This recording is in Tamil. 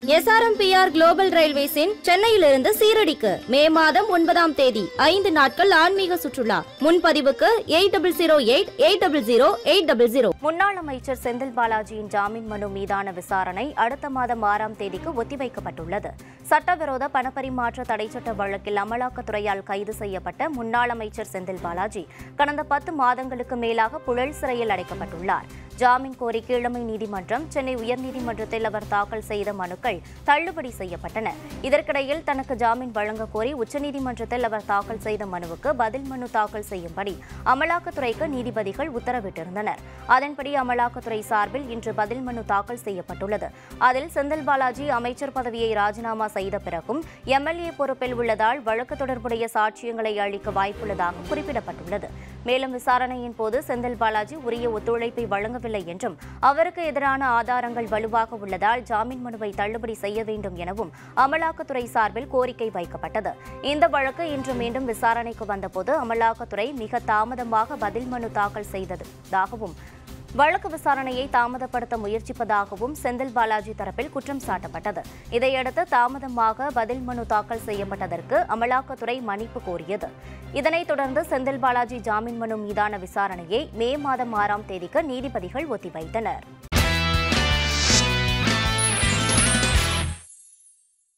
எஸ்ஆர்எம்பிஆர் குளோபல் ரயில்வேஸின் சென்னையிலிருந்து சீரடிக்கு மே மாதம் ஒன்பதாம் தேதி ஐந்து நாட்கள் ஆன்மீக சுற்றுலா முன்பதிவுக்கு eight double zero eight eight double zero eight double zero முன்னாள் அமைச்சர் செந்தில் பாலாஜியின் ஜாமீன் மனு மீதான விசாரணை அடுத்த மாதம் ஆறாம் தேதிக்கு ஒத்திவைக்கப்பட்டுள்ளது சட்டவிரோத பணப்பரிமாற்ற தடைச்சட்ட வழக்கில் அமலாக்கத்துறையால் கைது செய்யப்பட்ட முன்னாள் அமைச்சர் செந்தில் பாலாஜி கடந்த பத்து மாதங்களுக்கு மேலாக புழல் சிறையில் அடைக்கப்பட்டுள்ளார் ஜாமீன் கோரி கீழமை நீதிமன்றம் சென்னை உயர்நீதிமன்றத்தில் அவர் தாக்கல் செய்த மனுக்கள் தள்ளுபடி செய்யப்பட்டன இதற்கிடையில் தனக்கு ஜாமீன் வழங்க கோரி உச்சநீதிமன்றத்தில் அவர் தாக்கல் செய்த மனுவுக்கு பதில் மனு தாக்கல் செய்யும்படி அமலாக்கத்துறைக்கு நீதிபதிகள் உத்தரவிட்டிருந்தனர் அதன்படி அமலாக்கத்துறை சார்பில் இன்று பதில் மனு தாக்கல் செய்யப்பட்டுள்ளது அதில் செந்தில் பாலாஜி அமைச்சர் பதவியை ராஜினாமா செய்த பிறகும் எம்எல்ஏ பொறுப்பில் உள்ளதால் வழக்கு தொடர்புடைய சாட்சியங்களை அளிக்க வாய்ப்புள்ளதாக குறிப்பிடப்பட்டுள்ளது மேலும் விசாரணையின் போது செந்தில் பாலாஜி உரிய ஒத்துழைப்பை வழங்கவில்லை என்றும் அவருக்கு எதிரான ஆதாரங்கள் வலுவாக உள்ளதால் ஜாமீன் மனுவை தள்ளுபடி செய்ய வேண்டும் எனவும் அமலாக்கத்துறை சார்பில் கோரிக்கை வைக்கப்பட்டது இந்த வழக்கு இன்று மீண்டும் விசாரணைக்கு வந்தபோது அமலாக்கத்துறை மிக தாமதமாக பதில் மனு தாக்கல் செய்ததாகவும் வழக்கு விசாரணையை தாமதப்படுத்த முயற்சிப்பதாகவும் செந்தில் பாலாஜி தரப்பில் குற்றம் சாட்டப்பட்டது இதையடுத்து தாமதமாக பதில் மனு தாக்கல் செய்யப்பட்டதற்கு அமலாக்கத்துறை மன்னிப்பு கோரியது இதனைத் தொடர்ந்து செந்தில் பாலாஜி ஜாமீன் மனு மீதான விசாரணையை மே மாதம் ஆறாம் தேதிக்கு நீதிபதிகள் ஒத்திவைத்தனர்